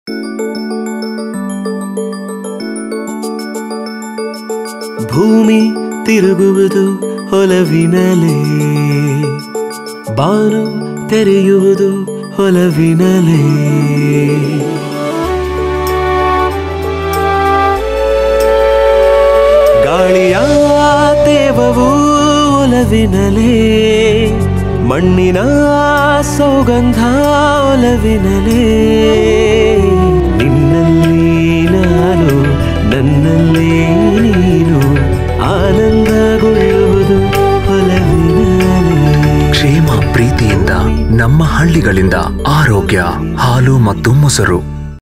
ಭೂಮಿ ತಿರುಗುವುದು ಹೊಲವಿನಲೇ ಬಾನು ತೆರೆಯುವುದು ಹೊಲವಿನಲೇ ಗಾಳಿಯ ತೇವವು ಒಲವಿನಲೇ ಮಣ್ಣಿನ ಸೌಗಂಧ ಒಲವಿನಲೇ ನಿನ್ನಲ್ಲಿ ನಾನು ನನ್ನಲ್ಲಿ ನೀನು ಆನಂದಗೊಳ್ಳುವುದು ಒಲವಿನಲೇ ಕ್ಷೇಮ ಪ್ರೀತಿಯಿಂದ ನಮ್ಮ ಹಳ್ಳಿಗಳಿಂದ ಆರೋಗ್ಯ ಹಾಲು ಮತ್ತು ಮೊಸರು